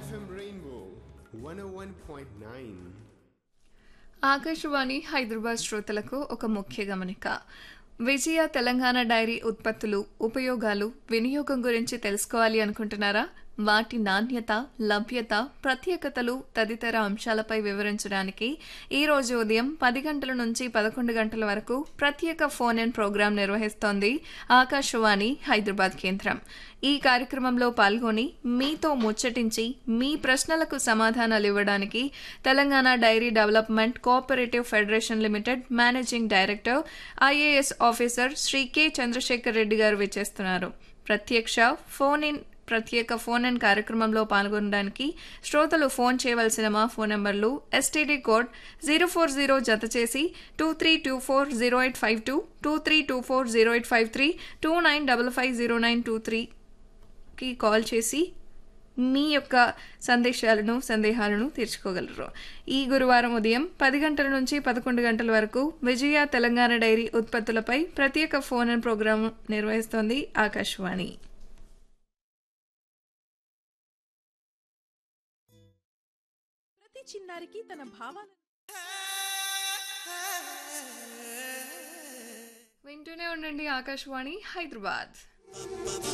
FM Rainbow 101.9. Akashvani Hyderabad శ్రోతలకు ఒక ముఖ్య గమనిక విజయ తెలంగాణ డైరీ ఉత్పత్తులు ఉపయోగాలు వినియోగం గురించి తెలుసుకోవాలి అనుకుంటున్నారా వాటి నాణ్యత లభ్యత ప్రత్యేకతలు తదితర అంశాలపై వివరించడానికి ఈ రోజు ఉదయం పది గంటల నుంచి పదకొండు గంటల వరకు ప్రత్యేక ఫోన్ ఇన్ ప్రోగ్రాం నిర్వహిస్తోంది ఆకాశవాణి హైదరాబాద్ కేంద్రం ఈ కార్యక్రమంలో పాల్గొని మీతో ముచ్చటించి మీ ప్రశ్నలకు సమాధానాలు ఇవ్వడానికి Telangana dairy development cooperative federation limited managing director IAS officer Sri K Chandrasekhar Reddy garu విచ్చేస్తున్నారు ప్రత్యక్ష ఫోన్ ఇన్ ప్రత్యేక ఫోన్ ఇన్ కార్యక్రమంలో పాల్గొనడానికి శ్రోతలు ఫోన్ చేయవలసిన మా ఫోన్ నంబర్లు STD code zero four zero జత చేసి two three two four zero eight five two two three two four zero eight five three two nine double five zero nine two త్రీకి call చేసి మీ యొక్క సందేశాలను సందేహాలను తీర్చుకోగలరు ఈ గురువారం ఉదయం పది గంటల నుంచి పదకొండు గంటల వరకు విజయ తెలంగాణ డైరీ ఉత్పత్తులపై ప్రత్యేక ఫోన్ ఇన్ ప్రోగ్రాం నిర్వహిస్తోంది ఆకాశవాణి ప్రతి చిన్నారికి తన భావాలను వింటూనే ఉండండి ఆకాశవాణి హైదరాబాద్